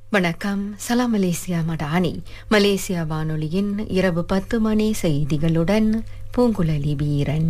வணக்கம் சலாம் Malaysia Madani Malaysia வானொலியின் இரவு பத்து மணி செய்திகளுடன் பூங்குழலி வீரன்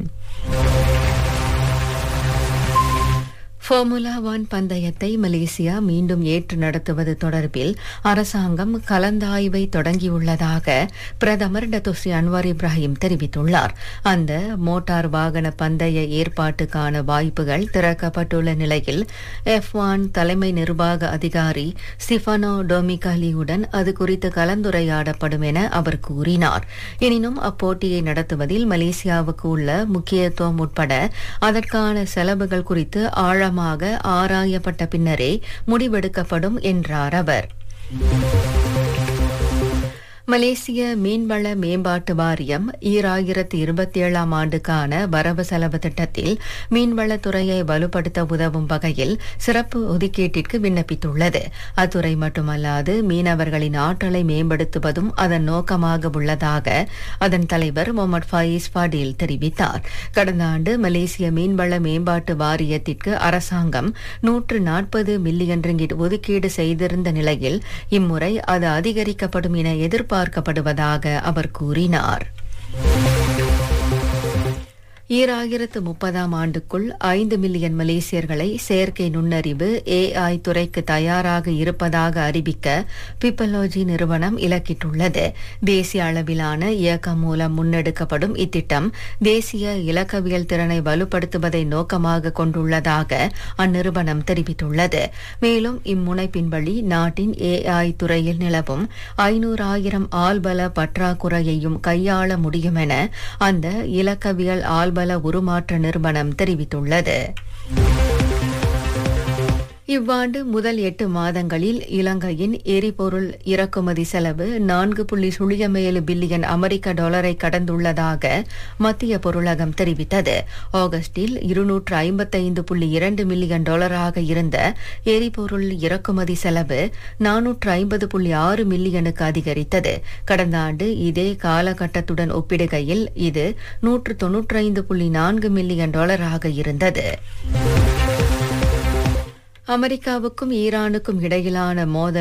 ஃபார்முலா ஒன் பந்தயத்தை மலேசியா மீண்டும் ஏற்று நடத்துவது தொடர்பில் அரசாங்கம் கலந்தாய்வை தொடங்கியுள்ளதாக பிரதமர் டத்துஸ்ரீ அன்வார் இப்ராஹிம் தெரிவித்துள்ளார் அந்த மோட்டார் வாகன பந்தய ஏற்பாட்டுக்கான வாய்ப்புகள் திறக்கப்பட்டுள்ள நிலையில் எஃப் ஒன் தலைமை நிர்வாக அதிகாரி ஸ்டிஃபானோ டொமிகாலியுடன் அது குறித்து கலந்துரையாடப்படும் என அவர் கூறினார் எனினும் அப்போட்டியை நடத்துவதில் மலேசியாவுக்கு உள்ள முக்கியத்துவம் உட்பட அதற்கான செலவுகள் குறித்து ஆழமாக ஆராயப்பட்ட பின்னரே முடிவெடுக்கப்படும் என்றார் அவர் மலேசிய மீன்வள மேம்பாட்டு வாரியம் ஈராயிரத்து இருபத்தி ஏழாம் ஆண்டுக்கான வரவு செலவு திட்டத்தில் மீன்வளத்துறையை வலுப்படுத்த உதவும் வகையில் சிறப்பு ஒதுக்கீட்டிற்கு விண்ணப்பித்துள்ளது அத்துறை மட்டுமல்லாது மீனவர்களின் ஆற்றலை மேம்படுத்துவதும் அதன் நோக்கமாக உள்ளதாக அதன் தலைவர் முகமது ஃபயீஸ் ஃபடீல் தெரிவித்தார் கடந்த ஆண்டு மலேசிய மீன்வள மேம்பாட்டு வாரியத்திற்கு அரசாங்கம் நூற்று நாற்பது மில்லியன் ரிங்கிட் ஒதுக்கீடு செய்திருந்த நிலையில் இம்முறை அது அதிகரிக்கப்படும் என எதிர்ப்பு எதிர்பார்க்கப்படுவதாக அவர் கூறினார் ஈராயிரத்து முப்பதாம் ஆண்டுக்குள் ஐந்து மில்லியன் மலேசியர்களை செயற்கை நுண்ணறிவு ஏஐ துறைக்கு தயாராக இருப்பதாக அறிவிக்க பிப்பலோஜி நிறுவனம் இலக்கிட்டுள்ளது தேசிய அளவிலான இயக்கம் மூலம் முன்னெடுக்கப்படும் இத்திட்டம் தேசிய இலக்கவியல் திறனை வலுப்படுத்துவதை நோக்கமாக கொண்டுள்ளதாக அந்நிறுவனம் தெரிவித்துள்ளது மேலும் இம்முனைப்பின் வழி நாட்டின் ஏஐ துறையில் நிலவும் ஐநூறாயிரம் ஆள்பல பற்றாக்குறையையும் கையாள முடியும் என அந்த இலக்கவியல் ஆள் பல உருமாற்ற நிறுவனம் தெரிவித்துள்ளது இவ்வாண்டு முதல் எட்டு மாதங்களில் இலங்கையின் எரிபொருள் இறக்குமதி செலவு நான்கு புள்ளி சுழியம் ஏழு பில்லியன் அமெரிக்க டாலரை கடந்துள்ளதாக மத்திய பொருளகம் தெரிவித்தது ஆகஸ்டில் இருநூற்று ஐம்பத்தைந்து புள்ளி இரண்டு மில்லியன் டாலராக இருந்த எரிபொருள் இறக்குமதி செலவு நானூற்று ஐம்பது புள்ளி ஆறு மில்லியனுக்கு அதிகரித்தது கடந்த ஆண்டு இதே காலகட்டத்துடன் ஒப்பிடுகையில் இது நூற்று தொன்னூற்றைந்து புள்ளி நான்கு மில்லியன் டாலராக இருந்தது அமெரிக்காவுக்கும் ஈரானுக்கும் இடையிலான மோதல்